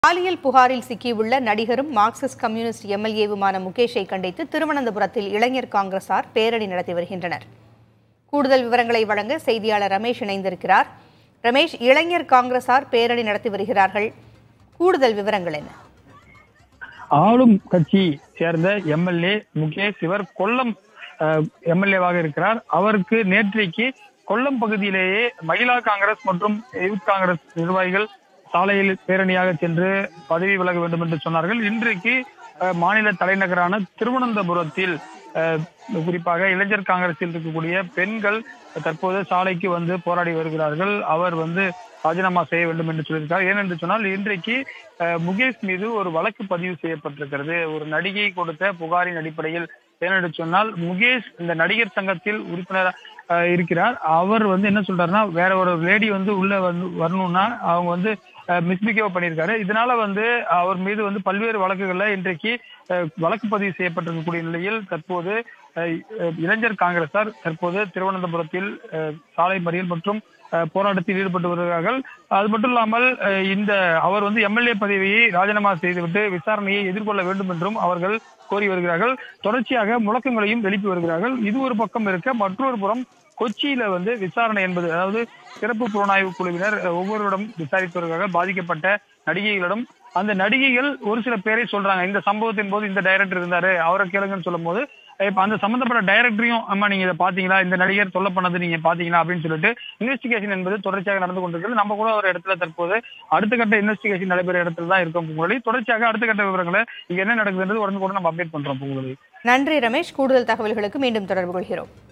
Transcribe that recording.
பாலியல் புகாரில் சிக்கியுள்ள நடிகரும் மார்க்சிஸ்ட் கம்யூனிஸ்ட் எம்எல்ஏவுமான முகேஷை கண்டித்து திருவனந்தபுரத்தில் இளைஞர் காங்கிரசார் பேரணி நடத்தி வருகின்றனர் கூடுதல் விவரங்களை வழங்க செய்தியாளர் ரமேஷ் இணைந்திருக்கிறார் ரமேஷ் இளைஞர் காங்கிரசார் பேரணி நடத்தி வருகிறார்கள் கூடுதல் விவரங்கள் என்ன ஆளும் கட்சி சேர்ந்த எம்எல்ஏ முகேஷ் இவர் கொல்லம் எம்எல்ஏவாக இருக்கிறார் அவருக்கு நேற்றைக்கு கொல்லம் பகுதியிலேயே மகிழா காங்கிரஸ் மற்றும் யூத் காங்கிரஸ் நிர்வாகிகள் சாலையில் பேரணியாக சென்று பதவி விலக வேண்டும் என்று சொன்னார்கள் இன்றைக்கு அஹ், மாநில தலைநகரான திருவனந்தபுரத்தில் அஹ், குறிப்பாக இளைஞர் காங்கிரஸில் இருக்கக்கூடிய பெண்கள் தற்போது சாலைக்கு வந்து போராடி வருகிறார்கள் அவர் வந்து ராஜினாமா செய்ய வேண்டும் என்று சொல்லியிருக்கார் ஏனென்று சொன்னால் இன்றைக்கு அஹ், முகேஷ் மீது ஒரு வழக்கு பதிவு செய்யப்பட்டிருக்கிறது ஒரு நடிகை கொடுத்த புகாரின் அடிப்படையில் ஏனென்று சொன்னால் முகேஷ் இந்த நடிகர் சங்கத்தில் உறுப்பினர் அஹ், இருக்கிறார் அவர் வந்து என்ன சொல்றாருன்னா வேற ஒரு லேடி வந்து உள்ள வந்து வரணும்னா அவங்க வந்து மிஸ்பிகேவ் பண்ணியிருக்காரு இதனால வந்து அவர் மீது வந்து பல்வேறு வழக்குகள்ல இன்றைக்கு அஹ், வழக்கு பதிவு செய்யப்பட்டிருக்கக்கூடிய நிலையில் தற்போது அஹ், அஹ், இளைஞர் காங்கிரசார் தற்போது திருவனந்தபுரத்தில் அஹ், சாலை மறியல் மற்றும் அஹ், போராட்டத்தில் ஈடுபட்டு வருகிறார்கள் அது மட்டும் இல்லாமல் அஹ், இந்த அவர் வந்து எம்எல்ஏ பதவியை ராஜினாமா செய்துவிட்டு விசாரணையை எதிர்கொள்ள வேண்டும் என்றும் அவர்கள் கோரி வருகிறார்கள் தொடர்ச்சியாக முழக்கங்களையும் எழுப்பி வருகிறார்கள் இது ஒரு பக்கம் இருக்க மற்றொரு புறம் கொச்சியில வந்து விசாரணை என்பது அதாவது சிறப்பு புலனாய்வு குழுவினர் அஹ், ஒவ்வொருவரிடம் விசாரித்து வருகிறார்கள் பாதிக்கப்பட்ட நடிகைகளிடம் அந்த நடிகைகள் ஒரு சில பேரை சொல்றாங்க இந்த சம்பவத்தின் போது இந்த டைரக்டர் இருந்தாரு அவரை கேளுங்கன்னு சொல்லும் போது இப்ப அந்த சம்பந்தப்பட்ட டைரக்டரையும் அம்மா நீங்க இதை பாத்தீங்களா இந்த நடிகர் தொல்லை பண்ணது நீங்க பாத்தீங்களா அப்படின்னு சொல்லிட்டு இன்வெஸ்டிகேஷன் என்பது தொடர்ச்சியாக நடந்து கொண்டிருக்கிறது நம்ம கூட ஒரு இடத்துல தற்போது அடுத்த கட்ட இன்வெஸ்டிகேஷன் நடைபெற இடத்துல தான் இருக்கோம் புகழி தொடர்ச்சியாக அடுத்த கட்ட விவரங்களை இங்க என்ன நடக்குதுன்றது உடனே கூட நம்ம அப்டேட் பண்றோம் புகழி நன்றி ரமேஷ் கூடுதல் தகவல்களுக்கு மீண்டும் தொடர்பு கொள்கிறோம்